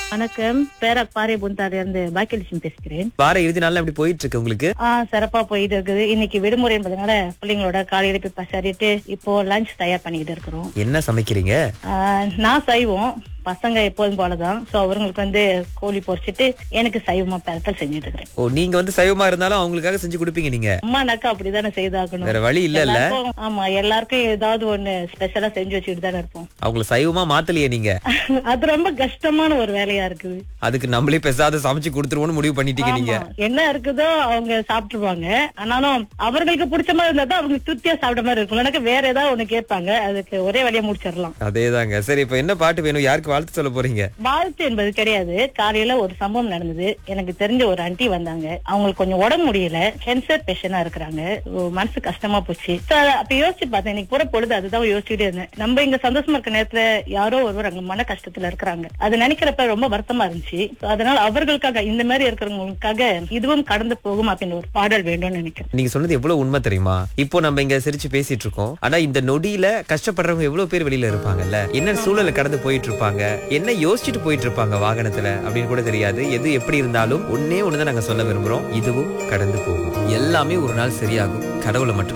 வணக்கம் பேரக் பாறை புந்தாரில இருந்து பாக்கியலட்சுமி பேசுகிறேன் வார இறுதி நாள்ல எப்படி போயிட்டு இருக்கு உங்களுக்கு ஆ சிறப்பா போயிட்டு இருக்குது இன்னைக்கு விடுமுறை என்பதனால பிள்ளைங்களோட காலையில போய் பசாரிட்டு இப்போ லஞ்ச் தயார் பண்ணிக்கிட்டு இருக்கிறோம் என்ன சமைக்கிறீங்க ஆ, நான் சைவம் பசங்க எப்போதும் போலதான் சோ அவங்களுக்கு வந்து கோழி பொரிச்சிட்டு எனக்கு சைவமா பெரட்டல் செஞ்சுட்டு இருக்கிறேன் ஓ நீங்க வந்து சைவமா இருந்தாலும் அவங்களுக்காக செஞ்சு கொடுப்பீங்க நீங்க அம்மானாக்கா அப்படிதானே செய்தாகணும் வேற வழி இல்ல இல்ல எல்லாருக்கும்- ஆமா எல்லாருக்கும் ஏதாவது ஒண்ணு ஸ்பெஷலா செஞ்சு வச்சுட்டு தானே இருப்போம் அவங்கள சைவமா மாத்தலையே நீங்க அது ரொம்ப கஷ்டமான ஒரு வேலையா இருக்குது அதுக்கு நம்மளே பெசாத சமைச்சு கொடுத்துருவோம்னு முடிவு பண்ணிட்டீங்க நீங்க ஆமா. என்ன இருக்குதோ அவங்க சாப்பிட்டுருவாங்க ஆனாலும் அவர்களுக்கு பிடிச்ச மாதிரி இருந்தா தான் அவங்க திருப்தியா சாப்பிட்ட மாதிரி இருக்கும் எனக்கு வேற ஏதாவது ஒண்ணு கேட்பாங்க அதுக்கு ஒரே வழியா முடிச்சிடலாம் அதேதாங்க சரி இப்ப என்ன பாட்டு வேணும் யாருக்கு வாழ்த்து சொல்ல போறீங்க வாழ்த்து என்பது கிடையாது காலையில ஒரு சம்பவம் நடந்தது எனக்கு தெரிஞ்ச ஒரு ஆண்டி வந்தாங்க அவங்களுக்கு கொஞ்சம் உடம்பு முடியல கேன்சர் பேஷண்டா இருக்கிறாங்க ஓ, மனசு கஷ்டமா போச்சு So, அப்ப யோசிச்சு பார்த்தேன் இன்னைக்கு பூரா பொழுது அதுதான் யோசிச்சுட்டே இருந்தேன் நம்ம இங்க சந்தோஷமா இருக்க நேரத்துல யாரோ ஒருவர் அங்க மன கஷ்டத்துல இருக்கிறாங்க அது நினைக்கிறப்ப ரொம்ப வருத்தமா இருந்துச்சு So, அதனால அவர்களுக்காக இந்த மாதிரி இருக்கிறவங்களுக்காக இதுவும் கடந்து போகும் அப்படின்னு ஒரு பாடல் வேண்டும்னு நினைக்கிறேன் நீங்க சொன்னது எவ்வளவு உண்மை தெரியுமா இப்போ நம்ம இங்க சிரிச்சு பேசிட்டு இருக்கோம் ஆனா இந்த நொடியில கஷ்டப்படுறவங்க எவ்வளவு பேர் வெளியில இருப்பாங்கல்ல என்ன சூழலை கடந்து போயிட்டு இருப்பாங்க என்ன யோசிச்சுட்டு போயிட்டு இருப்பாங்க வாகனத்துல அப்படின்னு கூட தெரியாது எது எப்படி இருந்தாலும் ஒன்னே ஒண்ணுதான் நாங்க சொல்ல விரும்புறோம் இதுவும் கடந்து போகும் எல்லாமே ஒரு நாள் சரியாகும் கடவுளை மட்டும்